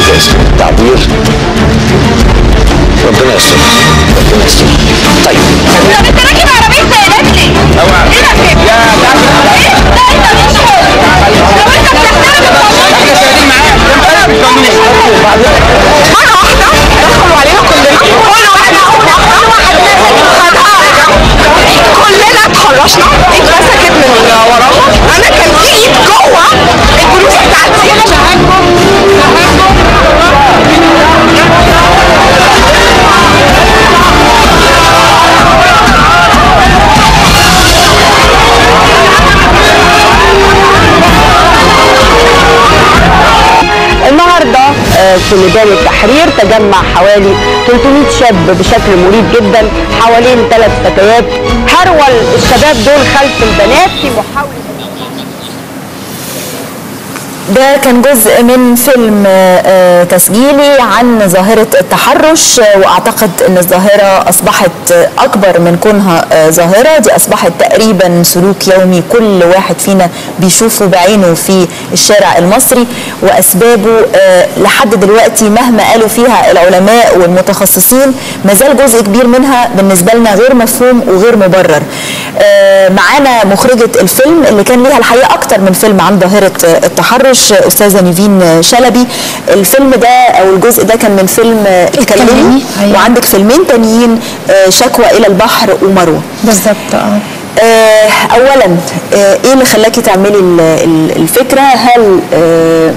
انجاز تعبير ربنا يستر ربنا يستر طيب طب انت راكب عربيه سيدات ليه؟ ايه راكب؟ يا ايه؟ لا انت مش حر لو انت بتحترم القانون مرة واحدة دخلوا علينا كلنا كل واحد كل واحد كلنا اتخرجنا اتمسكت من وراها انا كان في ايد جوه الفلوس بتاعتي النهارده آه، في ميدان التحرير تجمع حوالي 300 شاب بشكل مريب جدا حوالين ثلاث فتيات هرول الشباب دول خلف البنات في محاوله ده كان جزء من فيلم آه، آه، تسجيلي عن ظاهرة التحرش آه، وأعتقد أن الظاهرة أصبحت آه، أكبر من كونها آه، ظاهرة دي أصبحت تقريبا سلوك يومي كل واحد فينا بيشوفه بعينه في الشارع المصري وأسبابه آه، لحد دلوقتي مهما قالوا فيها العلماء والمتخصصين مازال جزء كبير منها بالنسبة لنا غير مفهوم وغير مبرر آه، معانا مخرجة الفيلم اللي كان ليها الحقيقة أكتر من فيلم عن ظاهرة آه، التحرش آه، أستاذة نيفين آه، شلبي الفيلم ده أو الجزء ده كان من فيلم آه، اتكلمي اتكلمي، أيوة. وعندك فيلمين تانيين آه، شكوى إلى البحر ومروة بالظبط اه آه، اولا آه، ايه اللي خلاكي تعملي ال- ال- الفكره هل آه،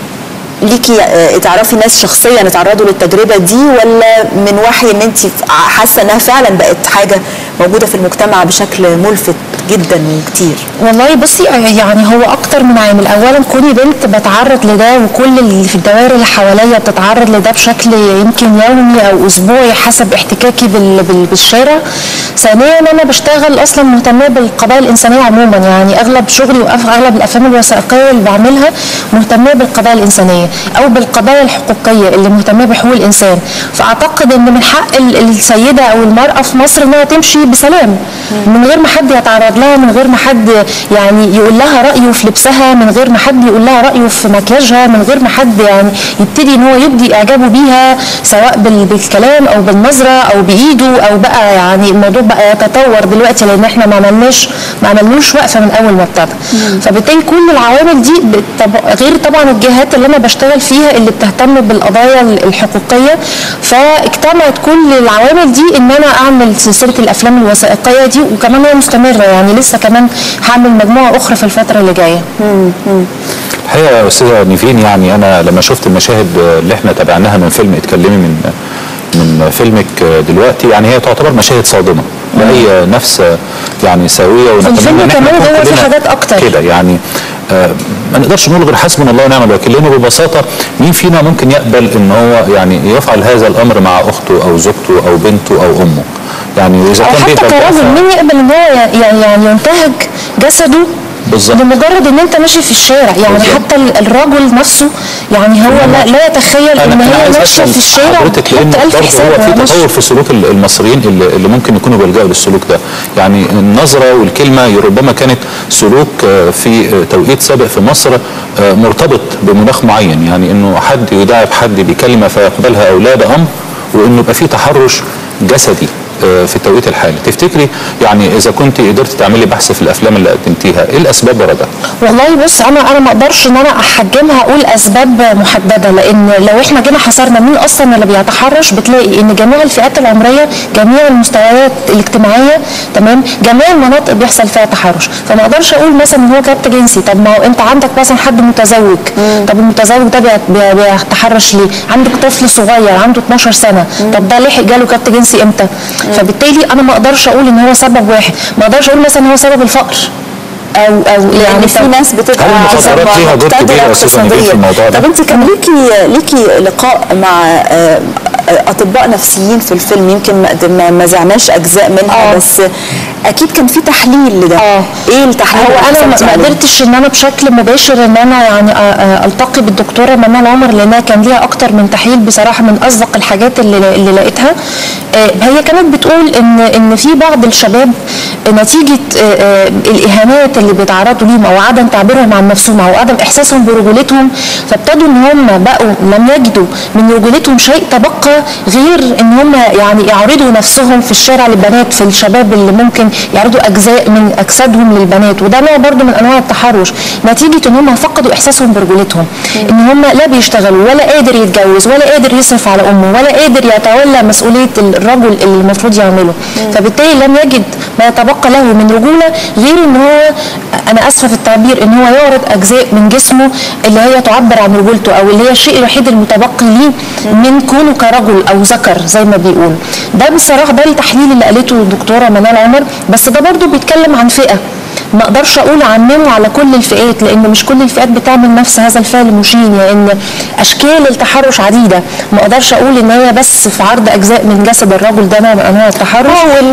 ليكي آه، تعرفي ناس شخصيا اتعرضوا للتجربه دي ولا من وحي ان انت حاسه انها فعلا بقت حاجه موجوده في المجتمع بشكل ملفت جدا وكتير والله بصي يعني هو اكتر من عامل اولا كوني بنت بتعرض لده وكل اللي في الدوائر اللي حواليا بتتعرض لده بشكل يمكن يومي او اسبوعي حسب احتكاكي بال- بال- بالشارع ثانيا انا بشتغل اصلا مهتمه بالقضايا الانسانيه عموما يعني اغلب شغلي واغلب الافلام الوثائقيه اللي بعملها مهتمه بالقضايا الانسانيه او بالقضايا الحقوقيه اللي مهتمه بحقوق الانسان فاعتقد ان من حق ال- السيده او المراه في مصر انها تمشي بسلام من غير ما حد يتعرض لها من غير ما حد يعني يقول لها رايه في لبسها من غير ما حد يقول لها رايه في مكياجها من غير ما حد يعني يبتدي ان هو يبدي اعجابه بيها سواء بال- بالكلام او بالنظره او بايده او بقى يعني الموضوع بقى يتطور دلوقتي لان احنا ما عملناش ما عملناش وقفه من اول ما ابتدى فبالتالي كل العوامل دي بت- غير طبعا الجهات اللي انا بشتغل فيها اللي بتهتم بالقضايا الحقوقيه فاجتمعت كل العوامل دي ان انا اعمل سلسله الافلام الوثائقيه دي وكمان هي مستمره يعني لسه كمان هعمل مجموعه اخرى في الفتره اللي جايه الحقيقه يا استاذه نيفين يعني انا لما شفت المشاهد اللي احنا تابعناها من فيلم اتكلمي من من فيلمك دلوقتي يعني هي تعتبر مشاهد صادمه لاي نفس يعني سويه ونتمنى الفيلم ان احنا كمان نكون جوه في كلنا حاجات أكتر. كده يعني آه ما نقدرش نقول غير حسبنا الله ونعم الوكيل لانه ببساطه مين فينا ممكن يقبل ان هو يعني يفعل هذا الامر مع اخته او زوجته او بنته او امه يعني اذا او كان حتى بيقبل كراجل بقى- مين يقبل ان هو يعني يعني ينتهك جسده بالظبط. لمجرد ان انت ماشي في الشارع يعني بالظبط. حتى ال- الرجل نفسه يعني هو لا, لا يتخيل ان انا هي عايز ماشيه أسأل في الشارع حضرتك لان بتحط الف برضه حساب هو وهي في ماشية. تطور في سلوك ال- المصريين اللي, اللي ممكن يكونوا بيلجأوا للسلوك ده يعني النظره والكلمه ربما كانت سلوك آه، في آه، توقيت سابق في مصر آه، مرتبط بمناخ معين يعني انه حد يداعب حد بكلمه فيقبلها او لا ده امر وانه يبقى في تحرش جسدي آه، في التوقيت الحالي تفتكري يعني اذا كنت قدرت تعملي بحث في الافلام اللي قدمتيها ايه الاسباب ورا ده؟ والله بص انا انا ما اقدرش ان انا احجمها اقول اسباب محدده لان لو احنا جينا حصرنا مين اصلا اللي بيتحرش بتلاقي ان جميع الفئات العمريه جميع المستويات الاجتماعيه تمام جميع المناطق بيحصل فيها تحرش فما اقدرش اقول مثلا ان هو كبت جنسي طب ما هو انت عندك مثلا حد متزوج طب المتزوج ده بيت- بي- بيتحرش ليه عندك طفل صغير عنده 12 سنه طب ده لحق جاله كبت جنسي امتى فبالتالي انا ما اقدرش اقول ان هو سبب واحد ما اقدرش اقول مثلا ان هو سبب الفقر او او يعني يعني في ناس بتبقى هل المخدرات ليها دور كبير مقتدرة يا أستاذة نبيل في اقتصادياً. الموضوع ده؟ طب انت كان ليكي ليكي لقاء مع آه، اطباء نفسيين في الفيلم يمكن ما- ما ما زعناش اجزاء منها آه. بس اكيد كان في تحليل لده آه. ايه التحليل هو اللي انا حصلتي ما عليه؟ قدرتش ان انا بشكل مباشر ان انا يعني أ- أ- التقي بالدكتوره منال عمر لانها كان ليها اكتر من تحليل بصراحه من اصدق الحاجات اللي, اللي لقيتها آه، هي كانت بتقول ان ان في بعض الشباب نتيجه آه، آه، الاهانات اللي بيتعرضوا ليهم او عدم تعبيرهم عن نفسهم او عدم احساسهم برجولتهم فابتدوا ان هم بقوا لم يجدوا من رجولتهم شيء تبقى غير ان هم يعني يعرضوا نفسهم في الشارع للبنات في الشباب اللي ممكن يعرضوا اجزاء من اجسادهم للبنات وده نوع برضو من انواع التحرش نتيجه ان هم فقدوا احساسهم برجولتهم ان هم لا بيشتغلوا ولا قادر يتجوز ولا قادر يصرف على امه ولا قادر يتولى مسؤوليه الرجل اللي المفروض يعمله فبالتالي لم يجد ما يتبقى له من رجوله غير ان هو انا اسفه في التعبير ان هو يعرض اجزاء من جسمه اللي هي تعبر عن رجولته او اللي هي الشيء الوحيد المتبقي ليه من كونه كرجل او ذكر زي ما بيقول ده بصراحه ده التحليل اللي قالته الدكتوره منال عمر بس ده برضو بيتكلم عن فئه ما اقدرش اقول عنه على كل الفئات لان مش كل الفئات بتعمل نفس هذا الفعل مشين لان اشكال التحرش عديده ما اقدرش اقول ان هي بس في عرض اجزاء من جسد الرجل ده نوع من انواع التحرش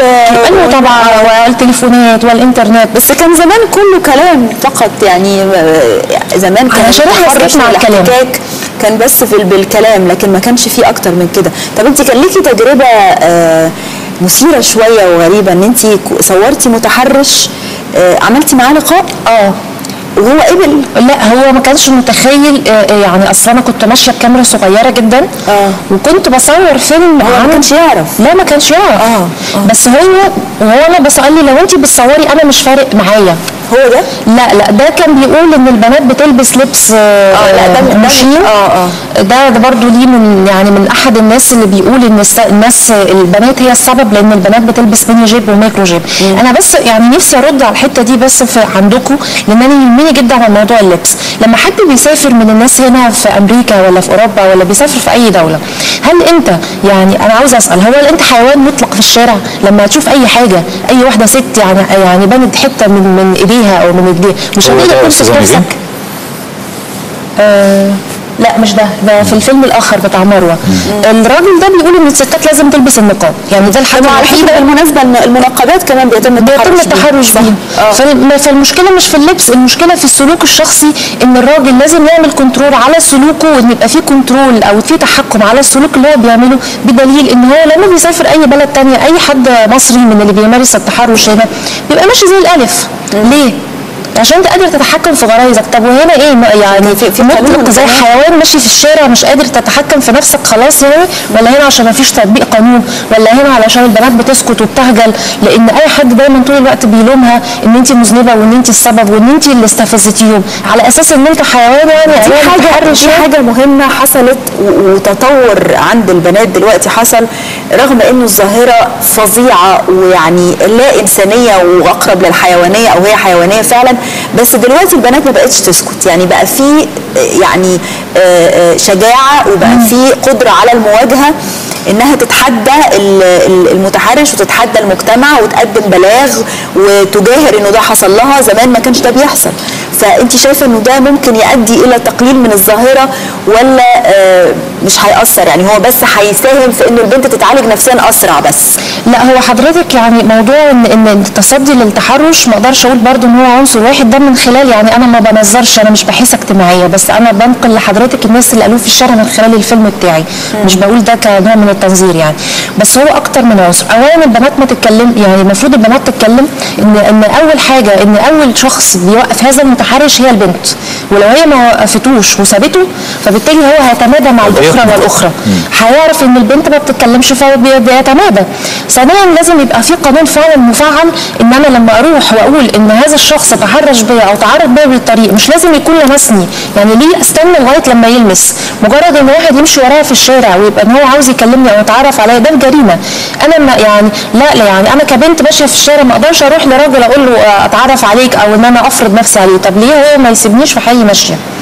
المتابعه والتليفونات والانترنت بس كان زمان كله كلام فقط يعني آه، زمان كان علشان احنا التحرش سكتنا على الكلام. والاحتكاك كان بس في بالكلام لكن ما كانش فيه اكتر من كده طب انت كان ليكي تجربه آه، مثيره شويه وغريبه ان انت ك- صورتي متحرش آه، عملتي معاه لقاء اه وهو قبل لا هو ما كانش متخيل آه، آه، يعني اصلا انا كنت ماشيه بكاميرا صغيره جدا آه. وكنت بصور فيلم هو ما عن- كانش يعرف. لا ما كانش يعرف آه، بس هو وهو انا بس قال لي لو انت بتصوري انا مش فارق معايا هو ده لا لا ده كان بيقول ان البنات بتلبس لبس آه آه، لا، ده- ده- مشين آه، آه. ده ده برضو ليه من يعني من احد الناس اللي بيقول ان الس- الناس البنات هي السبب لان البنات بتلبس ميني جيب وميكرو جيب انا بس يعني نفسي ارد على الحته دي بس في عندكم لان انا يهمني جدا عن موضوع اللبس لما حد بيسافر من الناس هنا في امريكا ولا في اوروبا ولا بيسافر في اي دوله هل انت يعني انا عاوز اسال هو انت حيوان مطلق في الشارع لما تشوف اي حاجه اي واحده ست يعني يعني بانت حته من من ايديها او من ايديها مش هو ده هتقدر يا تمسك أستاذة نيفين؟ نفسك آه لا مش ده ده في الفيلم الاخر بتاع مروه الراجل ده بيقول ان الستات لازم تلبس النقاب يعني ده الحاجه وعلى الوحيده فكره بالمناسبه إن المنقبات كمان بيتم بيتم التحرش التحرش بيه. بيه آه. فالم- فالمشكله مش في اللبس المشكله في السلوك الشخصي ان الراجل لازم يعمل كنترول على سلوكه وان يبقى في كنترول او في تحكم على السلوك اللي هو بيعمله بدليل ان هو لما بيسافر اي بلد تانية اي حد مصري من اللي بيمارس التحرش هنا بيبقى ماشي زي الالف ليه؟ عشان انت قادر تتحكم في غرايزك طب وهنا ايه ما- يعني في- في مطلق قانون زي كمان. حيوان ماشي في الشارع مش قادر تتحكم في نفسك خلاص يعني ولا هنا عشان ما فيش تطبيق قانون ولا هنا علشان البنات بتسكت وبتهجل لان اي حد دايما طول الوقت بيلومها ان انت مذنبه وان انت السبب وان انت اللي استفزتيهم على اساس ان انت حيوان يعني دي حيوان حاجة متحرش دي يعني. حاجة مهمة حصلت و- وتطور عند البنات دلوقتي حصل رغم انه الظاهرة فظيعة ويعني لا انسانية واقرب للحيوانية او هي حيوانية فعلا بس دلوقتي البنات ما بقتش تسكت يعني بقى في يعني آه، آه، شجاعة وبقى في قدرة على المواجهة انها تتحدى ال- ال- المتحرش وتتحدى المجتمع وتقدم بلاغ وتجاهر انه ده حصل لها زمان ما كانش ده بيحصل فانت شايفه انه ده ممكن يؤدي الى تقليل من الظاهره ولا آه، مش هيأثر يعني هو بس هيساهم في انه البنت تتعالج نفسيا اسرع بس لا هو حضرتك يعني موضوع ان ان التصدي للتحرش ما اقدرش اقول برضو ان هو عنصر واحد ده من خلال يعني انا ما بنظرش انا مش بحس اجتماعيه بس انا بنقل لحضرتك الناس اللي قالوه في الشارع من خلال الفيلم بتاعي مش بقول ده كنوع من التنظير يعني بس هو اكتر من عنصر اولا البنات ما تتكلم يعني المفروض البنات تتكلم ان ان اول حاجه ان اول شخص بيوقف هذا المتحرش هي البنت ولو هي ما وقفتوش وسابته فبالتالي هو هيتمادى مع الاخرى والاخرى هيعرف ان البنت ما بتتكلمش فبيتمادى ثانيا لازم يبقى في قانون فعلا مفعل ان انا لما اروح واقول ان هذا الشخص تحرش بيا او تعرض بيا بالطريق مش لازم يكون لمسني يعني ليه استنى لغايه لما يلمس مجرد ان واحد يمشي ورايا في الشارع ويبقى ان هو عاوز يكلمني او يتعرف عليا ده جريمه انا ما يعني لا لا يعني انا كبنت ماشيه في الشارع ما اقدرش اروح لراجل اقول له آه، اتعرف عليك او ان انا افرض نفسي عليه طب ليه هو ما يسيبنيش في حالي ماشيه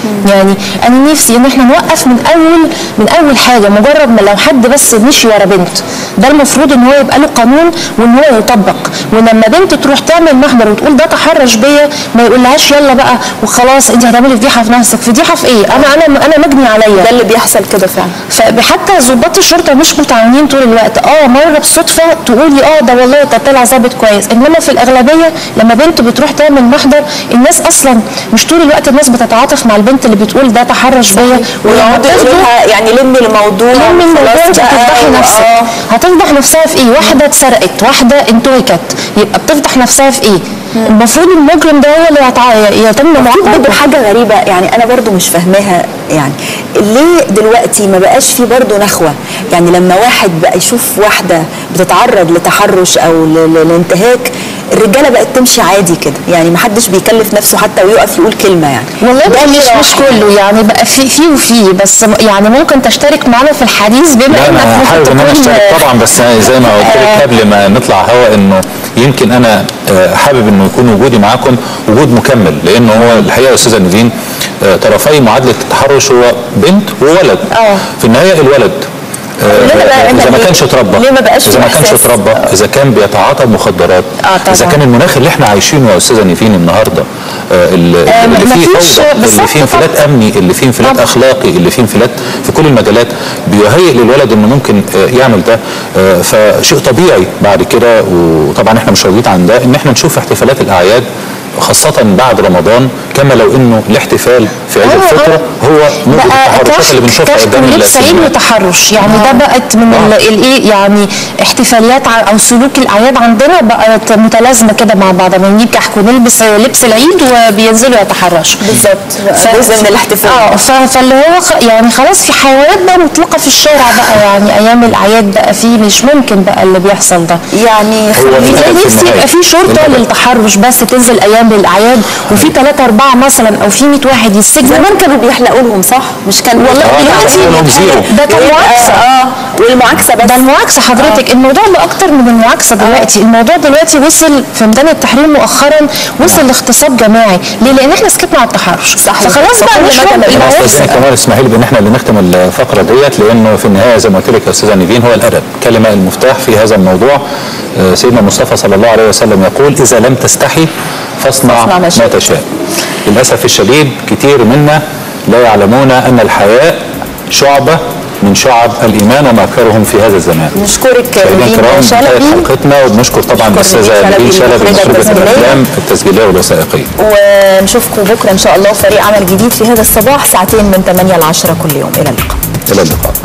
يعني انا نفسي ان احنا نوقف من اول من اول حاجه مجرد ما لو حد بس مشي ورا بنت ده المفروض ان هو يبقى له قانون وان هو يطبق ولما بنت تروح تعمل محضر وتقول ده تحرش بيا ما يقولهاش يلا بقى وخلاص انت هتعملي فضيحه في نفسك فضيحه في ايه انا انا انا مجني عليا ده اللي بيحصل كده فعلا فحتى ضباط الشرطه مش متعاونين طول الوقت اه مره بصدفه تقولي اه ده والله ده طلع ظابط كويس انما في الاغلبيه لما بنت بتروح تعمل محضر الناس اصلا مش طول الوقت الناس بتتعاطف مع البنت اللي بتقول ده تحرش بيا ولما ويقعدوا يقولوا بتاخده لها يعني لمي الموضوع لم الموضوع خلاص انت بقى، هتفضحي و- نفسك آه. هتفضح نفسها في ايه واحده اتسرقت واحده انتهكت يبقى بتفضح نفسها في ايه المفروض المجرم ده هو اللي يتع- يتم في برضه معاقبته حاجه غريبه يعني انا برضه مش فاهماها يعني ليه دلوقتي ما بقاش في برضه نخوه يعني لما واحد بقى يشوف واحده بتتعرض لتحرش او ل- ل- لانتهاك الرجاله بقت تمشي عادي كده يعني ما حدش بيكلف نفسه حتى ويقف يقول كلمه يعني والله ده بقى مش شيء مش واحد. كله يعني بقى في في وفي بس يعني ممكن تشترك معنا في الحديث بما لا انك انا ممكن حابب ان انا تكون اشترك طبعا بس أنا زي ما قلت لك قبل ما نطلع هوا انه يمكن انا آه، حابب انه يكون وجودي معاكم وجود مكمل لانه هو الحقيقه يا استاذه نيفين آه، طرفي معادله التحرش هو بنت وولد آه. في النهايه الولد آه، ليه بقى اذا ما ليه- كانش اتربى ليه ما بقاش اذا في ما كانش إحساس؟ اتربى اذا كان بيتعاطى مخدرات آه، طبعاً. اذا كان المناخ اللي احنا عايشينه يا استاذه نيفين النهارده آه، اللي آه، اللي فيه مفيش- فوضى اللي بالظبط فيه انفلات طبعاً. امني اللي فيه انفلات طبعاً. اخلاقي اللي فيه انفلات في كل المجالات بيهيئ للولد انه ممكن آه، يعمل ده آه، فشيء طبيعي بعد كده وطبعا احنا مش راضيين عن ده ان احنا نشوف احتفالات الاعياد خاصة بعد رمضان كما لو انه الاحتفال في عيد آه، الفطر هو موجة بقى التحرشات اللي بنشوفها كشف قدام لبس عيد السينمات. وتحرش يعني ده بقت من آه. ال- الايه يعني احتفاليات ع- او سلوك الاعياد عندنا بقت متلازمه كده مع بعض بنجيب كحك ونلبس لبس العيد وبينزلوا يتحرشوا بالظبط ف- جزء من الاحتفال اه ف- فاللي هو خ- يعني خلاص في حيوانات بقى مطلقه في الشارع بقى يعني ايام الاعياد بقى في مش ممكن بقى اللي بيحصل ده يعني هو في يعني الهدف نفسي النهائي. يبقى في شرطه الهدف. للتحرش بس تنزل ايام الاعياد وفي ثلاثة أربعة مثلا أو في 100 واحد يتسجنوا زمان كانوا بيحلقوا لهم صح مش كان والله آه، دلوقتي كانوا لهم زيرو. ده كان معاكسة اه والمعاكسه بس ده المعاكسه حضرتك الموضوع بقى اكتر من المعاكسه دلوقتي الموضوع دلوقتي وصل في ميدان التحرير مؤخرا وصل لاغتصاب جماعي ليه لان احنا سكتنا على التحرش صحيح. فخلاص بقى فكل مش ما كان ممكن بيبقى استاذني المعاكسة. كمان اسمحي لي بان احنا اللي نختم الفقره ديت لانه في النهايه زي ما قلت لك يا استاذه نيفين هو الادب كلمه المفتاح في هذا الموضوع آه، سيدنا المصطفى صلى الله عليه وسلم يقول اذا لم تستحي فاصنع فاصنع ما ما شئت. تشاء للاسف الشديد كتير منا لا يعلمون ان الحياء شعبه من شعب الايمان ومكرهم في هذا الزمان نشكرك مشاهدينا نيفين الكرام شلبي انتهت حلقتنا وبنشكر طبعا نشكر الاستاذه نيفين نيفين شلبي شلبي المخرجة مخرجه التسجيلية. الافلام التسجيليه والوثائقيه ونشوفكم بكره ان شاء الله فريق عمل جديد في هذا الصباح ساعتين من 8 ل 10 كل يوم الى اللقاء الى اللقاء